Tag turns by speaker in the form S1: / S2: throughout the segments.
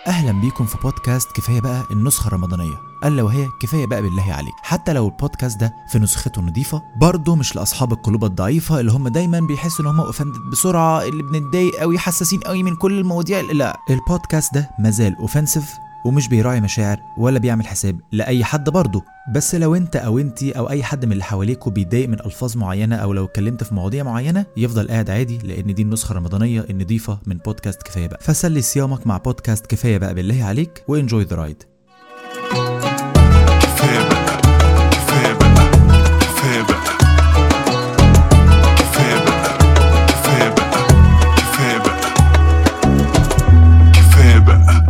S1: اهلا بيكم في بودكاست كفايه بقى النسخه الرمضانيه الا وهي كفايه بقى بالله عليك حتى لو البودكاست ده في نسخته نظيفه برضه مش لاصحاب القلوب الضعيفه اللي هم دايما بيحسوا ان هم اوفندد بسرعه اللي بنتضايق قوي حساسين قوي من كل المواضيع لا البودكاست ده مازال اوفنسيف ومش بيراعي مشاعر ولا بيعمل حساب لاي حد برضه بس لو انت او انتي او اي حد من اللي حواليكوا بيتضايق من الفاظ معينه او لو اتكلمت في مواضيع معينه يفضل قاعد عادي لان دي النسخه الرمضانيه النظيفه من بودكاست كفايه بقى فسلي صيامك مع بودكاست كفايه بقى بالله عليك وانجوي ذا رايد
S2: كفاية بقى كفاية بقى كفاية بقى كفاية بقى كفاية بقى كفاية بقى كفاية بقى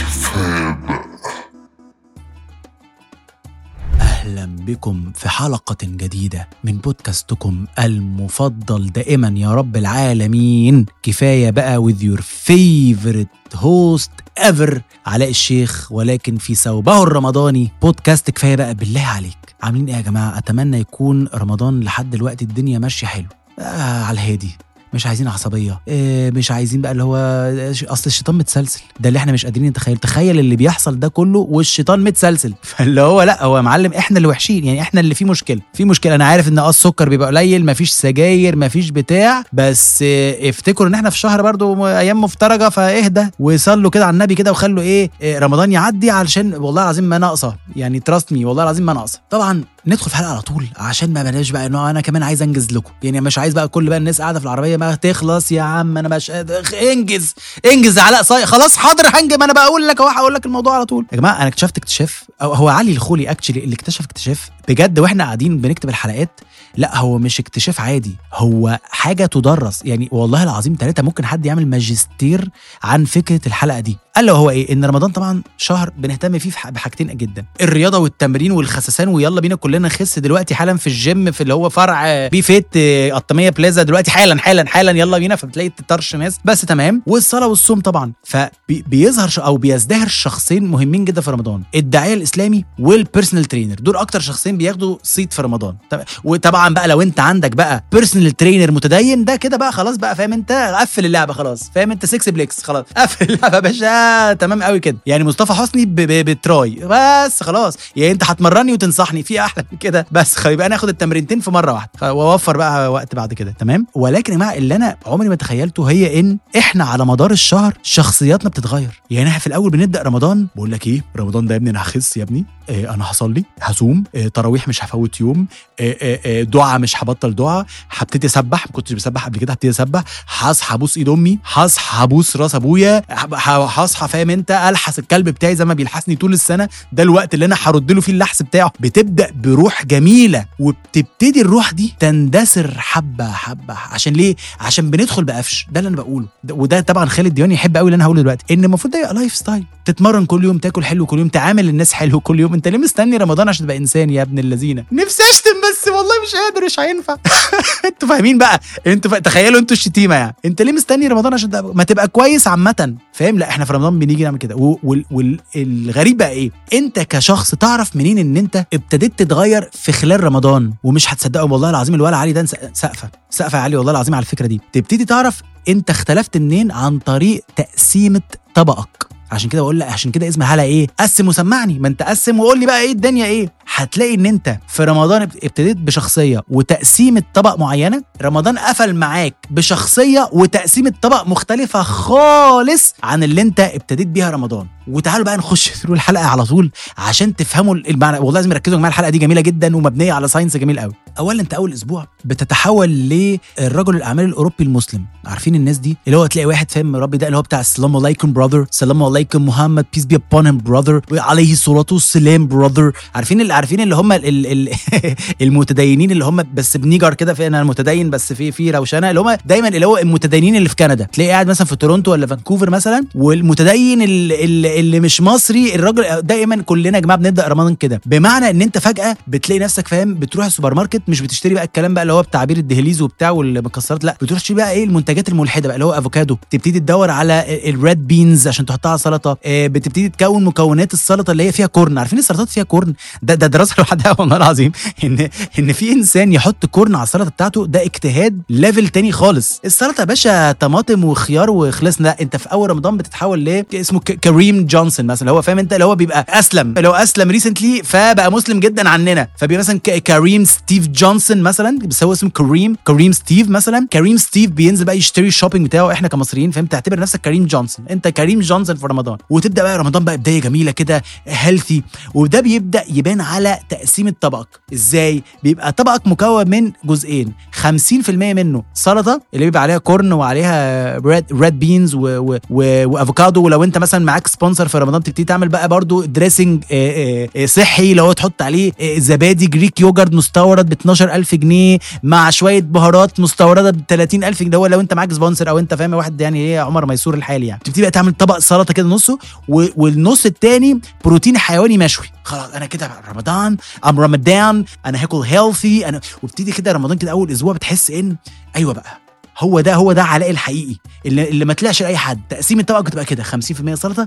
S3: أهلا بكم في حلقة جديدة من بودكاستكم المفضل دائما يا رب العالمين كفاية بقى with your favorite host ever علاء الشيخ ولكن في ثوبه الرمضاني بودكاست كفاية بقى بالله عليك عاملين ايه يا جماعة أتمنى يكون رمضان لحد دلوقتي الدنيا ماشية حلو آه على الهادي مش عايزين عصبيه إيه مش عايزين بقى اللي هو اصل الشيطان متسلسل ده اللي احنا مش قادرين نتخيل تخيل اللي بيحصل ده كله والشيطان متسلسل فاللي هو لا هو يا معلم احنا اللي وحشين يعني احنا اللي في مشكله في مشكله انا عارف ان اه السكر بيبقى قليل مفيش سجاير مفيش بتاع بس إيه افتكروا ان احنا في شهر برضو م- ايام مفترجه فاهدى وصلوا كده على النبي كده وخلوا ايه, إيه رمضان يعدي علشان والله العظيم ما ناقصه يعني تراست مي والله العظيم ما ناقصه طبعا ندخل في الحلقه على طول عشان ما بلاش بقى انه انا كمان عايز انجز لكم يعني مش عايز بقى كل بقى الناس قاعده في العربيه ما تخلص يا عم انا مش قادر انجز انجز يا علاء صاي خلاص حاضر هنجز ما انا بقول لك اهو هقول لك الموضوع على طول يا جماعه انا اكتشفت اكتشاف أو هو علي الخولي اكشلي اللي اكتشف اكتشاف بجد واحنا قاعدين بنكتب الحلقات لا هو مش اكتشاف عادي هو حاجه تدرس يعني والله العظيم ثلاثه ممكن حد يعمل ماجستير عن فكره الحلقه دي الا وهو ايه ان رمضان طبعا شهر بنهتم فيه في ح- بحاجتين جدا الرياضه والتمرين والخسسان ويلا بينا كلنا نخس دلوقتي حالا في الجيم في اللي هو فرع آه، بي فيت آه، قطاميه بلازا دلوقتي حالا حالا حالا يلا بينا فبتلاقي تطرش ناس بس تمام والصلاه والصوم طبعا فبيظهر ش- او بيزدهر شخصين مهمين جدا في رمضان الداعيه الاسلامي والبيرسونال ترينر دول اكتر شخصين بياخدوا صيت في رمضان طب- وطبعا بقى لو انت عندك بقى بيرسونال ترينر متدين ده كده بقى خلاص بقى فاهم انت قفل اللعبه خلاص فاهم انت 6 بليكس خلاص قفل اللعبه يا باشا تمام قوي كده يعني مصطفى حسني ب- ب- بتراي بس خلاص يعني انت هتمرني وتنصحني في احلى من كده بس خ- يبقى ناخد التمرينتين في مره واحده خ- واوفر بقى وقت بعد كده تمام ولكن يا جماعه اللي انا عمري ما تخيلته هي ان احنا على مدار الشهر شخصياتنا بتتغير يعني احنا في الاول بنبدا رمضان بقول لك ايه رمضان ده يا ابني انا هخس يا ابني إيه انا هصلي هصوم إيه تراويح مش هفوت يوم إيه إيه إيه دعاء مش هبطل دعاء هبتدي اسبح ما كنتش بسبح قبل كده هبتدي اسبح هصحى ابوس ايد امي هصحى ابوس راس ابويا ه- ه- هصحى فاهم انت الحس الكلب بتاعي زي ما بيلحسني طول السنه ده الوقت اللي انا هرد له فيه اللحس بتاعه بتبدا بروح جميله وبتبتدي الروح دي تندثر حبه حبه عشان ليه عشان بندخل بقفش ده اللي انا بقوله ده- وده طبعا خالد ديواني يحب قوي اللي انا هقوله دلوقتي ان المفروض ده يبقى لايف ستايل تتمرن كل يوم تاكل حلو كل يوم تعامل الناس حلو كل يوم انت ليه مستني رمضان عشان تبقى انسان يا ابن اللذينه نفسي اشتم بس والله مش قادر مش هينفع انتوا فاهمين بقى انتوا فا... تخيلوا انتوا الشتيمه يعني انت ليه مستني رمضان عشان تبقى... ما تبقى كويس عامه فاهم لا احنا في رمضان بنيجي نعمل كده والغريب وال... وال... الغريب بقى ايه انت كشخص تعرف منين ان انت ابتديت تتغير في خلال رمضان ومش هتصدقوا والله العظيم الولا علي ده نس- سقفه سقفه يا علي والله العظيم على الفكره دي تبتدي تعرف انت اختلفت منين عن طريق تقسيمه طبقك عشان كده بقول لك عشان كده اسمها حلقه ايه قسم وسمعني ما انت قسم وقول لي بقى ايه الدنيا ايه هتلاقي ان انت في رمضان اب- ابتديت بشخصيه وتقسيمه طبق معينه رمضان قفل معاك بشخصيه وتقسيمه طبق مختلفه خالص عن اللي انت ابتديت بيها رمضان وتعالوا بقى نخش ثرو الحلقه على طول عشان تفهموا المعنى والله لازم ركزوا يا جماعه الحلقه دي جميله جدا ومبنيه على ساينس جميل قوي اولا انت اول اسبوع بتتحول للرجل الاعمال الاوروبي المسلم عارفين الناس دي اللي هو تلاقي واحد فاهم ربي ده اللي هو بتاع السلام عليكم براذر السلام عليكم محمد بيس بي upon him براذر عليه الصلاه والسلام براذر عارفين اللي عارفين اللي هم ال ال ال المتدينين اللي هم بس بنيجر كده في انا متدين بس في في روشنه اللي هم دايما اللي هو المتدينين اللي في كندا تلاقي قاعد مثلا في تورونتو ولا فانكوفر مثلا والمتدين اللي, اللي اللي مش مصري الراجل دايما كلنا يا جماعه بنبدا رمضان كده بمعنى ان انت فجاه بتلاقي نفسك فاهم بتروح السوبر ماركت مش بتشتري بقى الكلام بقى اللي هو بتعبير الدهليز وبتاع والمكسرات لا بتروح تشتري بقى ايه المنتجات الملحده بقى اللي هو افوكادو تبتدي تدور على الريد بينز عشان تحطها على سلطه آه، بتبتدي تكون مكونات السلطه اللي هي فيها كورن عارفين السلطات فيها كورن ده ده دراسه لوحدها والله العظيم ان ان في انسان يحط كورن على السلطه بتاعته ده اجتهاد ليفل تاني خالص السلطه يا باشا طماطم وخيار وخلصنا لا انت في اول رمضان بتتحول ل اسمه ك- كريم جونسون مثلا اللي هو فاهم انت اللي هو بيبقى اسلم اللي هو اسلم ريسنتلي فبقى مسلم جدا عننا فبيبقى مثلا ك- كريم ستيف جونسون مثلا بس هو اسمه كريم كريم ستيف مثلا كريم ستيف بينزل بقى يشتري الشوبينج بتاعه احنا كمصريين فاهم تعتبر نفسك كريم جونسون انت كريم جونسون في رمضان وتبدا بقى رمضان بقى بدايه جميله كده هيلثي وده بيبدا يبان على تقسيمه طبقك ازاي بيبقى طبقك مكون من جزئين 50% منه سلطه اللي بيبقى عليها كورن وعليها ريد ريد بينز و و و وافوكادو ولو انت مثلا معاك سبونسر في رمضان تبتدي تعمل بقى برضو دريسنج آه، آه، آه، صحي لو هو تحط عليه آه، زبادي جريك يوجرت مستورد ب 12000 جنيه مع شويه بهارات مستورده ب 30000 جنيه ده هو لو انت معاك سبونسر او انت فاهم واحد يعني ايه عمر ميسور الحالي يعني تبتدي بقى تعمل طبق سلطه كده نصه و- والنص التاني بروتين حيواني مشوي خلاص انا كده بقى رمضان ام رمضان انا هاكل هيلثي انا وابتدي كده رمضان كده اول اسبوع بتحس ان ايوه بقى هو ده هو ده علاء الحقيقي اللي, اللي ما طلعش لاي حد تقسيم الطبق بتبقى كده 50% سلطه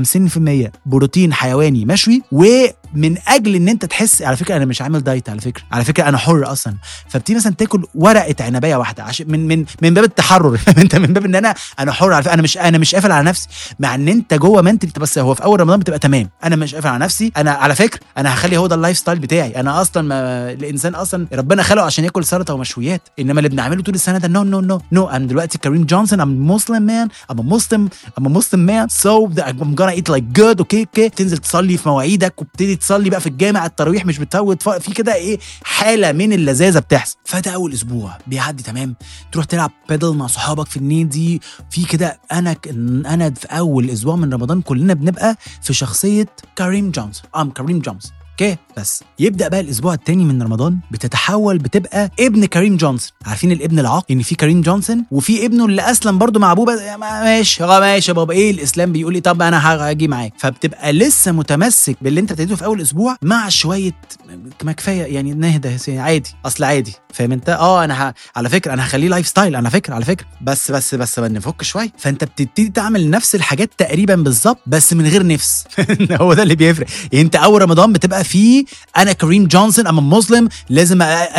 S3: 50% بروتين حيواني مشوي ومن اجل ان انت تحس على فكره انا مش عامل دايت على فكره على فكره انا حر اصلا فبتيجي مثلا تاكل ورقه عنبيه واحده عشان من من من باب التحرر فاهم انت من باب ان انا انا حر على فكره انا مش انا مش قافل على نفسي مع ان انت جوه منتل بس هو في اول رمضان بتبقى تمام انا مش قافل على نفسي انا على فكره انا هخلي هو ده اللايف ستايل بتاعي انا اصلا ما الانسان اصلا ربنا خلقه عشان ياكل سلطه ومشويات انما اللي بنعمله طول السنه ده نو نو نو نو انا دلوقتي كريم جونسون ام مسلم مان ام مسلم ام مسلم مان سو ام gonna eat like good اوكي اوكي تنزل تصلي في مواعيدك وبتدي تصلي بقى في الجامع التراويح مش بتفوت ف- في كده ايه حاله من اللذاذه بتحصل فده اول اسبوع بيعدي تمام تروح تلعب بيدل مع صحابك في النادي في كده انا ك- انا في اول اسبوع من رمضان كلنا بنبقى في شخصيه كريم جونسون ام كريم جونسون اوكي بس يبدا بقى الاسبوع التاني من رمضان بتتحول بتبقى ابن كريم جونسون عارفين الابن العاق ان في كريم جونسون وفي ابنه اللي اسلم برضه مع ابوه بس- يا ما- ماشي اه ماشي يا بابا ايه الاسلام بيقول لي طب انا هاجي معاك فبتبقى لسه متمسك باللي انت ابتديته في اول اسبوع مع شويه ما كفايه يعني نهدى يا سيدي، عادي اصل عادي فاهم انت اه انا ه... على فكره انا هخليه لايف ستايل على فكره على فكره بس بس بس نفك شويه فانت بتبتدي تعمل نفس الحاجات تقريبا بالظبط بس من غير نفس هو ده اللي بيفرق يعني انت اول رمضان بتبقى فيه انا كريم جونسون ام مسلم لازم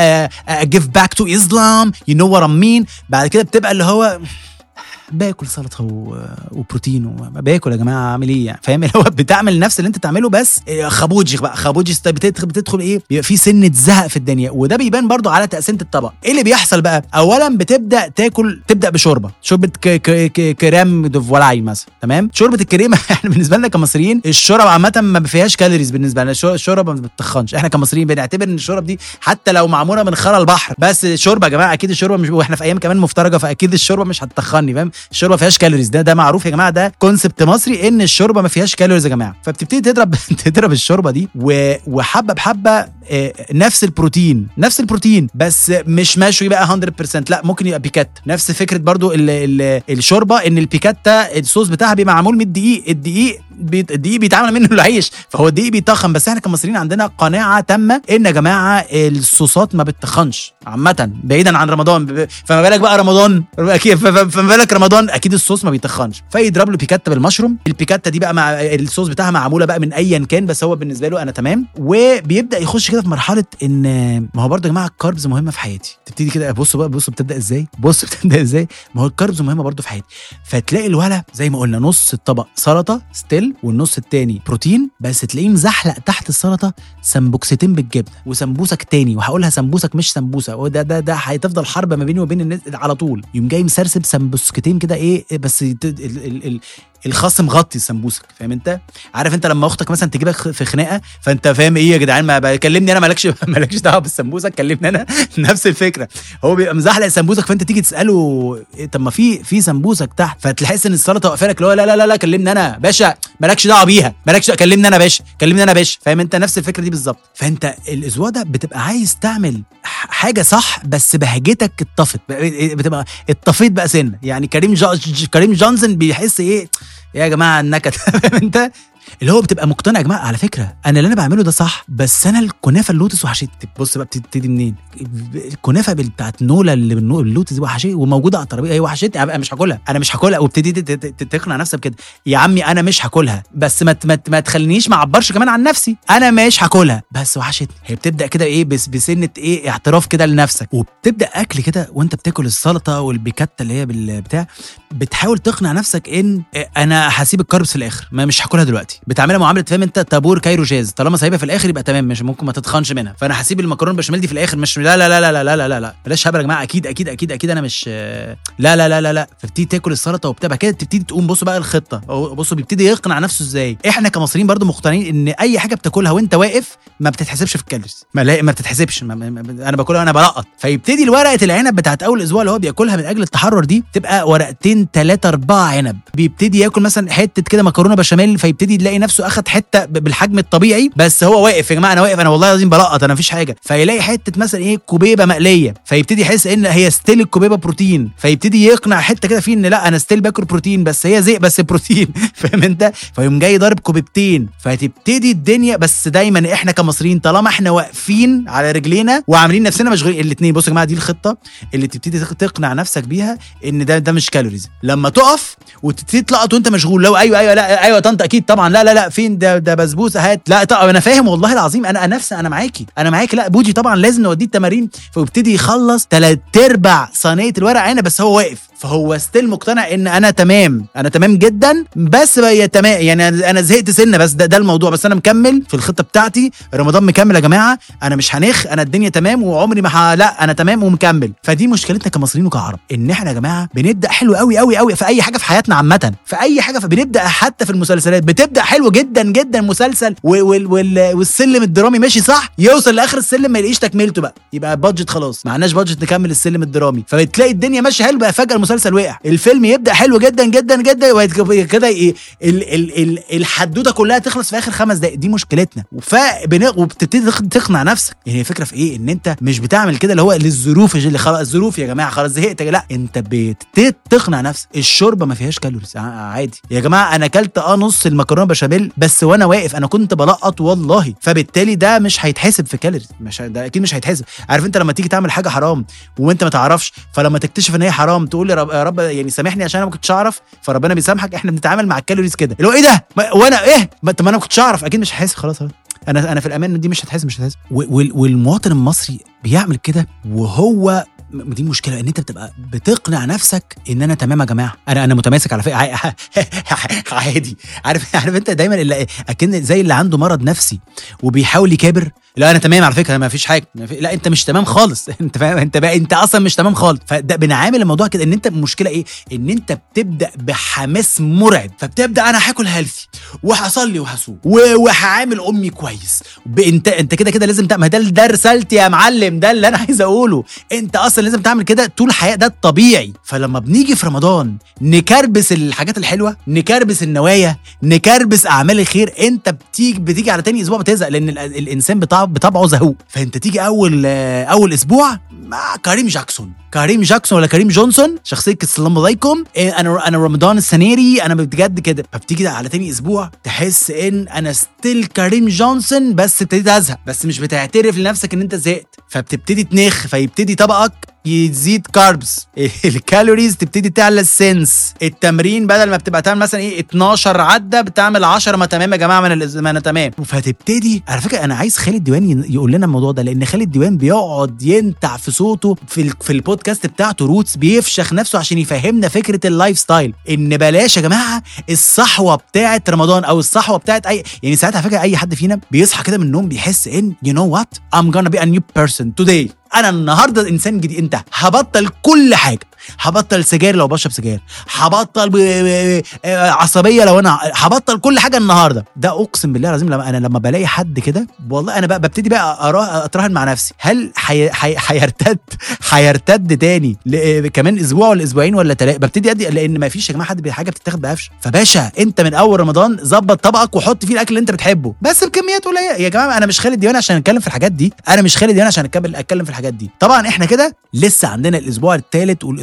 S3: اجيف باك تو اسلام يو نو وات ام مين بعد كده بتبقى اللي هو باكل سلطه و... وبروتين وما باكل يا جماعه اعمل ايه يعني فاهم اللي هو بتعمل نفس اللي انت تعمله بس إيه، خبوجي بقى خبوجي ست- بتدخل بتدخل ايه بيبقى في سنه زهق في الدنيا وده بيبان برضو على تقسيمه الطبق ايه اللي بيحصل بقى اولا بتبدا تاكل تبدا بشوربه شوربه ك... ك... ك... كريم دو فولاي مثلا تمام شوربه الكريمه احنا بالنسبه لنا كمصريين الشوربه عامه ما فيهاش كالوريز بالنسبه لنا الشو- الشوربه ما بتتخنش احنا كمصريين بنعتبر ان الشوربه دي حتى لو معموله من خرى البحر بس شوربه يا جماعه اكيد الشوربه مش واحنا في ايام كمان مفترجه فاكيد الشوربه مش هتتخني فاهم الشوربه ما فيهاش كالوريز ده ده معروف يا جماعه ده كونسبت مصري ان الشوربه ما فيهاش كالوريز يا جماعه فبتبتدي تضرب تضرب الشوربه دي و... وحبه بحبه آه، نفس البروتين نفس البروتين بس مش مشوي بقى 100% لا ممكن يبقى بيكات نفس فكره برضو ال... ال... الشوربه ان البيكاتا الصوص بتاعها بيبقى معمول من الدقيق الدقيق بيت... الدقيق بيتعمل منه العيش فهو الدقيق بيتخن بس احنا كمصريين عندنا قناعه تامه ان يا جماعه الصوصات ما بتتخنش عامه بعيدا عن رمضان ب- فما بالك بقى رمضان اكيد ف- ف- فما بالك رمضان اكيد الصوص ما بيتخنش فيضرب له بيكاتا بالمشروم البيكاتا دي بقى مع الصوص بتاعها معموله بقى من ايا كان بس هو بالنسبه له انا تمام وبيبدا يخش كده في مرحله ان ما هو برضه يا جماعه الكاربز مهمه في حياتي تبتدي كده بصوا بقى بصوا بتبدا ازاي بص بتبدا ازاي ما هو الكاربز مهمه برضه في حياتي فتلاقي الولد زي ما قلنا نص الطبق سلطه ستيل والنص التاني بروتين بس تلاقيه مزحلق تحت السلطه سمبوكستين بالجبنه وسمبوسك تاني وهقولها سمبوسك مش سمبوسه وده ده ده هتفضل حرب ما بيني وبين الناس على طول يوم جاي مسرسب سمبوسكتين كده ايه بس يت- ال- ال- ال- الخس مغطي السمبوسك فاهم انت عارف انت لما اختك مثلا تجيبك خ- في خناقه فانت فاهم ايه يا جدعان ما بقى- كلمني انا مالكش مالكش دعوه بالسمبوسك كلمني انا نفس الفكره هو بيبقى مزحلق السمبوسك فانت تيجي تساله إيه طب ما في في سمبوسك تحت فتحس ان السلطه واقفه لك اللي هو لا لا لا لا كلمني انا باشا مالكش دعوه بيها مالكش دعوة- كلمني انا باشا كلمني انا باشا فاهم انت نفس الفكره دي بالظبط فانت الاسبوع ده بتبقى عايز تعمل ح- حاجه صح بس بهجتك اتطفت بتبقى اتطفيت بقى سنه يعني كريم جو... كريم جونسون بيحس ايه يا جماعه النكد فاهم انت اللي هو بتبقى مقتنع يا جماعه على فكره انا اللي انا بعمله ده صح بس انا الكنافه اللوتس وحشتني بص بقى بتبتدي منين الكنافه بال- بتاعت نولا اللي بالنو- باللوتس دي وحشتني وموجوده على الترابيزه هي وحشتني انا مش هاكلها انا مش هاكلها وابتدي ت- ت- ت- تقنع نفسك بكده يا عمي انا مش هاكلها بس ما ت- ما ت- ما تخلينيش ما اعبرش كمان عن نفسي انا مش هاكلها بس وحشتني هي بتبدا كده ايه بس بسنه ايه اعتراف كده لنفسك وبتبدا اكل كده وانت بتاكل السلطه والبيكاتا اللي هي بالبتاع بتحاول تقنع نفسك ان انا هسيب الكاربس في الاخر ما مش هاكلها دلوقتي بتعملها معامله فاهم انت طابور كايرو جاز طالما سايبها في الاخر يبقى تمام مش ممكن ما تتخنش منها فانا هسيب المكرونه بشاميل دي في الاخر مش لا لا لا لا لا لا لا لا بلاش هبل يا جماعه اكيد اكيد اكيد اكيد انا مش لا لا لا لا لا فبتبتدي تاكل السلطه وبتاع بعد كده تبتدي تقوم بصوا بقى الخطه أو بصوا بيبتدي يقنع نفسه ازاي احنا كمصريين برضو مقتنعين ان اي حاجه بتاكلها وانت واقف ما بتتحسبش في الكالوريز ما, لا ما بتتحسبش ما ما ما انا باكلها وانا بلقط فيبتدي ورقه العنب بتاعت اول اسبوع اللي هو بياكلها من اجل التحرر دي تبقى ورقتين ثلاثه اربعه عنب بيبتدي ياكل مثلا حته كده مكرونه بشاميل فيبتدي يلاقي نفسه اخد حته ب- بالحجم الطبيعي بس هو واقف يا جماعه انا واقف انا والله العظيم بلقط انا مفيش حاجه فيلاقي حته مثلا ايه كوبيبه مقليه فيبتدي يحس ان هي ستيل الكوبيبه بروتين فيبتدي يقنع حته كده فيه ان لا انا ستيل باكل بروتين بس هي زيق بس بروتين فاهم انت فيقوم جاي ضارب كوبيبتين فتبتدي الدنيا بس دايما احنا كمصريين طالما احنا واقفين على رجلينا وعاملين نفسنا مشغولين الاثنين بصوا يا جماعه دي الخطه اللي تبتدي تق- تقنع نفسك بيها ان ده ده مش كالوريز لما تقف وتبتدي تلقط وانت مشغول لو ايوه ايوه لا ايوه يا طنط اكيد طبعا لا لا لا فين ده ده بسبوسه هات لا طبعا انا فاهم والله العظيم انا أنا نفسي انا معاكي انا معاكي لا بوجي طبعا لازم نوديه التمارين فيبتدي يخلص ثلاث ارباع صينيه الورق عنب بس هو واقف فهو ستيل مقتنع ان انا تمام انا تمام جدا بس بقى تمام يعني انا أنا زهقت سنه بس ده, ده الموضوع بس انا مكمل في الخطه بتاعتي رمضان مكمل يا جماعه انا مش هنخ انا الدنيا تمام وعمري ما ح... لا انا تمام ومكمل فدي مشكلتنا كمصريين وكعرب ان احنا يا جماعه بنبدا حلو قوي قوي قوي في اي حاجه في حياتنا عامه في اي حاجه فبنبدا حتى في المسلسلات بتبدا حلو جدا جدا مسلسل و... وال... وال... والسلم الدرامي ماشي صح يوصل لاخر السلم ما يلاقيش تكملته بقى يبقى بادجت خلاص معناش بادجت نكمل السلم الدرامي فبتلاقي الدنيا ماشيه حلو بقى فجاه المسلسل وقع الفيلم يبدا حلو جدا جدا جدا وبعد كده ي- ال... ال... ال... الحدوته كلها تخلص في اخر خمس دقائق دي مشكلتنا فبن... وبتبتدي تخ- تقنع نفسك يعني الفكره في ايه ان انت مش بتعمل كده اللي هو للظروف اللي خلاص الظروف يا جماعه خلاص زهقت لا انت بتبتدي تقنع نفسك الشوربه ما فيهاش كالوريز ع- عادي يا جماعه انا اكلت اه نص المكرونه بشاميل بس وانا واقف انا كنت بلقط والله فبالتالي ده مش هيتحسب في كالوريز مش ه- ده اكيد مش هيتحسب عارف انت لما تيجي تعمل حاجه حرام وانت ما تعرفش فلما تكتشف ان هي حرام تقول يا رب, يا رب يعني سامحني عشان انا ما كنتش اعرف فربنا بيسامحك احنا بنتعامل مع الكالوريز كده اللي هو ايه ده ما- وانا ايه ما طب ما انا ما كنتش اعرف اكيد مش هحاسب خلاص خلاص. انا انا في الامان دي مش هتحاسب مش هتحاسب و- وال- والمواطن المصري بيعمل كده وهو م- دي مشكله ان انت بتبقى بتقنع نفسك ان انا تمام يا جماعه انا انا متماسك على فكره ع- عادي عارف عارف انت دايما اللي اكن زي اللي عنده مرض نفسي وبيحاول يكابر لا انا تمام على فكره ما فيش حاجه ما في... لا انت مش تمام خالص انت فاهم انت بقى انت اصلا مش تمام خالص فده بنعامل الموضوع كده ان انت المشكله ايه ان انت بتبدا بحماس مرعب فبتبدا انا هاكل هيلثي وهصلي وهصوم و- وهعامل امي كويس ب- انت انت كده كده لازم تعمل ما ده ده رسالتي يا معلم ده اللي انا عايز اقوله انت اصلا لازم تعمل كده طول الحياه ده الطبيعي فلما بنيجي في رمضان نكربس الحاجات الحلوه نكربس النوايا نكربس اعمال الخير انت بتيجي بتيجي على تاني اسبوع بتزهق لان ال- الانسان بطبعه بطبعه زهوق فانت تيجي اول آه، اول اسبوع مع كريم جاكسون كريم جاكسون ولا كريم جونسون شخصيه السلام عليكم إيه، انا انا رمضان السنه دي انا بجد كده فبتيجي على تاني اسبوع تحس ان انا ستيل كريم جونسون بس ابتديت ازهق بس مش بتعترف لنفسك ان انت زهقت فبتبتدي تنخ فيبتدي طبقك يزيد كاربس الكالوريز تبتدي تعلى السنس التمرين بدل ما بتبقى تعمل مثلا ايه 12 عده بتعمل 10 ما تمام يا جماعه من الإز- ما انا تمام فتبتدي على فكره انا عايز خالد ديوان ين- يقول لنا الموضوع ده لان خالد ديوان بيقعد ينتع في صوته في ال- في البودكاست بتاعته روتس بيفشخ نفسه عشان يفهمنا فكره اللايف ستايل ان بلاش يا جماعه الصحوه بتاعه رمضان او الصحوه بتاعه اي يعني ساعات على فكره اي حد فينا بيصحى كده من النوم بيحس ان يو نو وات ام gonna be a new person today انا النهارده انسان جديد انت هبطل كل حاجه هبطل سجاير لو بشرب سجاير هبطل ب... ب... ب... عصبيه لو انا هبطل كل حاجه النهارده ده اقسم بالله العظيم لما انا لما بلاقي حد كده والله انا بقى ببتدي بقى أراه اتراهن مع نفسي هل حي... حي... هيرتد هيرتد تاني ل... كمان اسبوع ولا اسبوعين ولا ثلاثه ببتدي ادي لان ما فيش يا جماعه حد حاجه بتتاخد بقفش فباشا انت من اول رمضان ظبط طبقك وحط فيه الاكل اللي انت بتحبه بس بكميات قليله يا جماعه انا مش خالد ديوان عشان اتكلم في الحاجات دي انا مش خالد ديوان عشان اتكلم اتكلم في الحاجات دي طبعا احنا كده لسه عندنا الاسبوع الثالث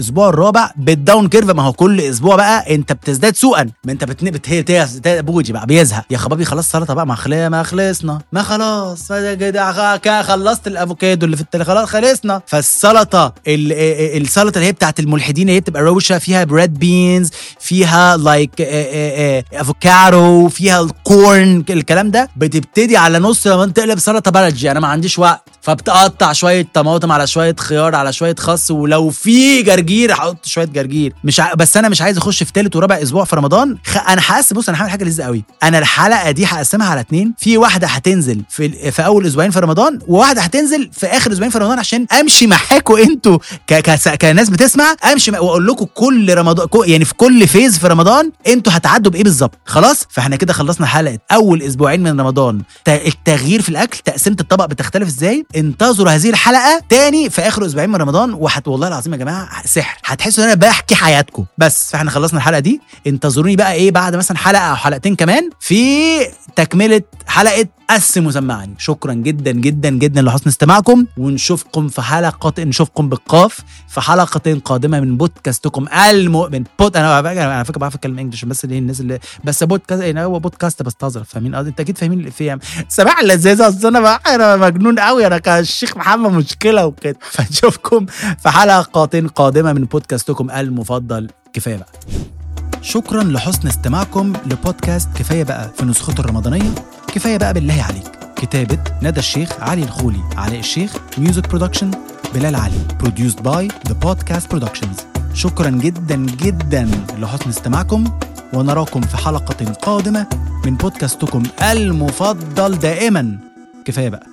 S3: الاسبوع الرابع بالداون كيرف ما هو كل اسبوع بقى انت بتزداد سوءا ما انت بتن... بت... بت... بوجي بقى بيزهق يا خبابي خلاص سلطه بقى ما خلي... ما خلصنا ما خلاص فده كده خ- ك- خلصت الافوكادو اللي في التل خلاص خلصنا فالسلطه ال... ال- السلطه اللي هي بتاعت الملحدين اللي هي بتبقى روشه فيها بريد بينز فيها لايك افوكادو فيها الكورن الكلام ده بتبتدي على نص لما تقلب سلطه بلدي انا ما عنديش وقت فبتقطع شويه طماطم على شويه خيار على شويه خس ولو في جرجير هحط شويه جرجير مش ع... بس انا مش عايز اخش في ثالث ورابع اسبوع في رمضان خ... انا هقسم بص انا هعمل حاجه لذيذه قوي انا الحلقه دي هقسمها على اتنين في واحده هتنزل في ال- في اول اسبوعين في رمضان وواحده هتنزل في اخر اسبوعين في رمضان عشان امشي معاكم انتوا ك... ك... كناس بتسمع امشي مع... واقول لكم كل رمضان كو- يعني في كل فيز في رمضان انتوا هتعدوا بايه بالظبط خلاص فاحنا كده خلصنا حلقه اول اسبوعين من رمضان ت- التغيير في الاكل تقسيمه الطبق بتختلف ازاي انتظروا هذه الحلقه تاني في اخر اسبوعين من رمضان وحت والله العظيم يا جماعه سحر هتحسوا ان انا بحكي حياتكم بس فاحنا خلصنا الحلقه دي انتظروني بقى ايه بعد مثلا حلقه او حلقتين كمان في تكمله حلقه قسم وسمعني شكرا جدا جدا جدا لحسن استماعكم ونشوفكم في حلقه نشوفكم بالقاف في حلقه قادمه من بودكاستكم المؤمن بود انا على فكره على فكره بعرف اتكلم انجلش بس ليه الناس اللي بس بودكاست يعني هو بودكاست بستظرف فاهمين قصدي انت اكيد فاهمين اللي فيه سماع اللذيذه اصل انا بقى انا مجنون قوي انا كالشيخ محمد مشكله وكده فنشوفكم في حلقات قادمه من بودكاستكم المفضل كفايه بقى شكرا لحسن استماعكم لبودكاست كفايه بقى في نسخته الرمضانيه كفايه بقى بالله عليك كتابه ندى الشيخ علي الخولي علاء الشيخ ميوزك برودكشن بلال علي produced باي ذا بودكاست برودكشنز شكرا جدا جدا لحسن استماعكم ونراكم في حلقه قادمه من بودكاستكم المفضل دائما كفايه بقى